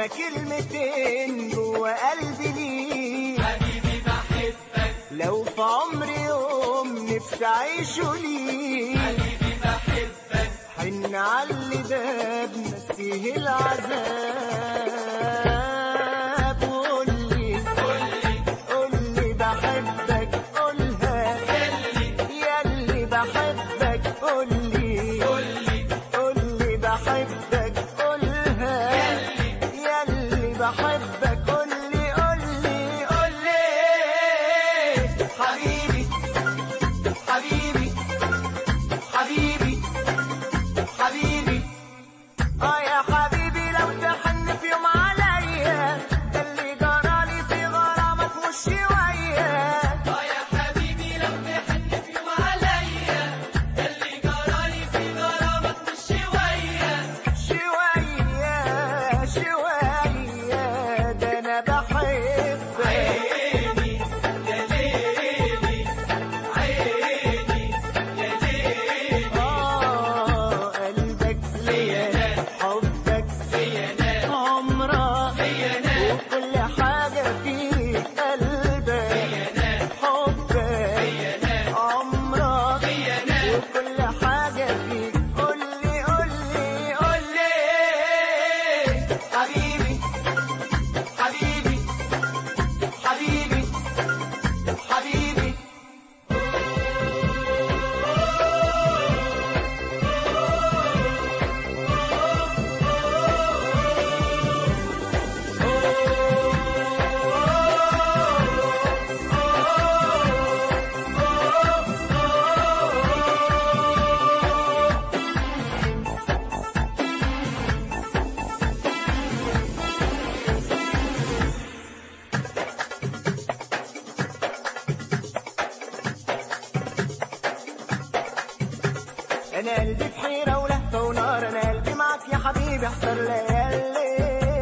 انا كلمتين جوا قلبي ليك حبيبي بحبك لو في عمري يوم نفسي اعيشه ليك حبيبي بحبك حن على اللي ده بنسيه العذاب قولي قولي قولي بحبك قولها يلي ياللي بحبك قولي قولي قولي بحبك قولها يلي ياللي بحبك قولي قولي قولي حبيبي حبيبي حبيبي حبيبي اه يا حبيبي لو تحن في يوم عليا ده اللي جرالي في غرامك مش شويه اه يا حبيبي لو تحن في يوم عليا اللي جرالي في غرامك مش شوية شويه شويه ده انا بحبك عيني يا ليلي عيني يا ليلي اه قلبك ليا حبك فيا ناس عمرك فيا ناس وكل حاجة فيك قلبك فيا ناس حبك فيا ناس عمرك فيا ناس وكل حاجة فيك قولي قولي قولي حبيبي حبيبي حبيبي حبيبي أنا قلبي في حيرة ولهفة ونار أنا قلبي معاك يا حبيبي احسن ليالي